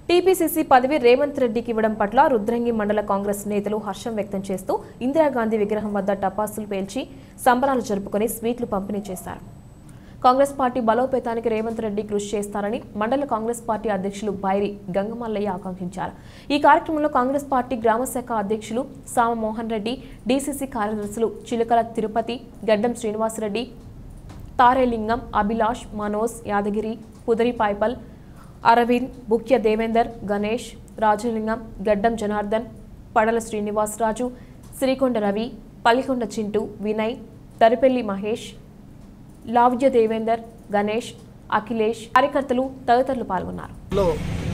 TPCC పదవి రేవంత్ రెడ్డికి ఇవ్వడం పట్ల రుద్రంగి మండల కాంగ్రెస్ నేతలు హర్షం వ్యక్తం చేస్తూ ఇందిరాగాంధీ విగ్రహం వద్ద టపాసులు పేల్చి సంబరాలు జరుపుకొని స్వీట్లు పంపిణీ చేశారు కాంగ్రెస్ పార్టీ బలోపేతానికి రేవంత్ రెడ్డి కృషి చేస్తారని మండల కాంగ్రెస్ పార్టీ అధ్యక్షులు బైరి గంగమల్లయ్య ఆకాంక్షించారు ఈ కార్యక్రమంలో కాంగ్రెస్ పార్టీ గ్రామ శాఖ అధ్యక్షులు సామ మోహన్ రెడ్డి డీసీసీ కార్యదర్శులు చిలుకల తిరుపతి గడ్డం శ్రీనివాసరెడ్డి తారేలింగం అభిలాష్ మనోజ్ యాదగిరి పుదరి పాయ్పల్ అరవింద్ బుక్య దేవేందర్ గణేష్ రాజలింగం గడ్డం జనార్దన్ పడల శ్రీనివాసరాజు శ్రీకొండ రవి పల్లికొండ చింటూ వినయ్ తరిపెల్లి మహేష్ లావ్య దేవేందర్ గణేష్ అఖిలేష్ కార్యకర్తలు తదితరులు పాల్గొన్నారు లో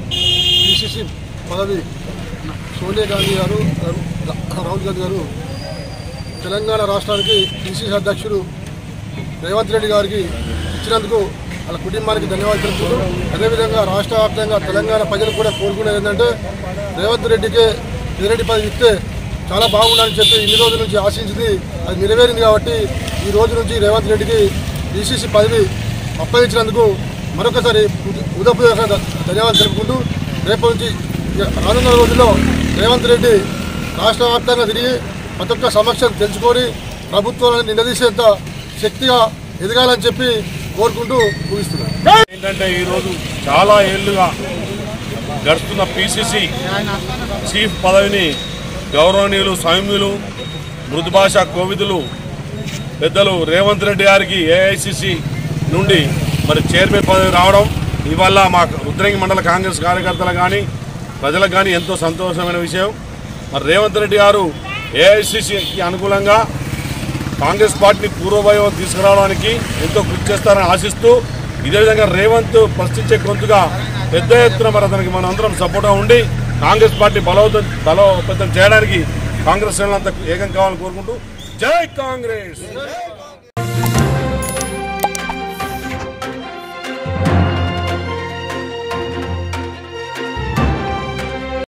పిసిసి పదవి సోనియా గాంధీ గారు రాహుల్ గాంధీ గారు తెలంగాణ రాష్ట్రానికి పిసిసి అధ్యక్షుడు రేవంత్ రెడ్డి గారికి ఇచ్చినందుకు వాళ్ళ కుటుంబానికి ధన్యవాదాలు తెలుపుతూ అదేవిధంగా రాష్ట్ర వ్యాప్తంగా తెలంగాణ ప్రజలు కూడా కోరుకునేది ఏంటంటే రేవంత్ రెడ్డికే పెదిరెడ్డి పదవి ఇస్తే చాలా బాగుండాలని చెప్పి ఇన్ని రోజుల నుంచి ఆశించింది అది నెరవేరింది కాబట్టి ఈ రోజు నుంచి రేవంత్ రెడ్డికి పిసిసి పదవి అప్పగించినందుకు మరొకసారి ఉదయపూర్వక ధన్యవాదాలు తెలుపుకుంటూ రేపు నుంచి రానున్న రోజుల్లో రేవంత్ రెడ్డి రాష్ట్ర వ్యాప్తంగా తిరిగి ప్రతి ఒక్క సమస్యను తెలుసుకొని ప్రభుత్వాలను నిలదీసేంత శక్తిగా ఎదగాలని చెప్పి కోరుకుంటూ ముగిస్తున్నాను ఏంటంటే ఈరోజు చాలా ఏళ్లుగా గడుస్తున్న పిసిసి చీఫ్ పదవిని గౌరవనీయులు సౌమ్యులు మృదు భాష కోవిదులు పెద్దలు రేవంత్ రెడ్డి గారికి ఏఐసిసి నుండి మరి చైర్మన్ పదవి రావడం ఇవల్ల మా రుద్రంగి మండల కాంగ్రెస్ కార్యకర్తలు కానీ ప్రజలకు కానీ ఎంతో సంతోషమైన విషయం మరి రేవంత్ రెడ్డి గారు ఏఐసిసికి అనుకూలంగా కాంగ్రెస్ పార్టీని పూర్వవైభవం తీసుకురావడానికి ఎంతో కృషి చేస్తారని ఆశిస్తూ ఇదే విధంగా రేవంత్ ప్రశ్నించే గొంతుగా పెద్ద ఎత్తున మరి అతనికి మనం అందరం సపోర్ట్గా ఉండి కాంగ్రెస్ పార్టీ బలోపేతం బలోపేతం చేయడానికి కాంగ్రెస్ శ్రేణులంతా ఏకం కావాలని కోరుకుంటూ జై కాంగ్రెస్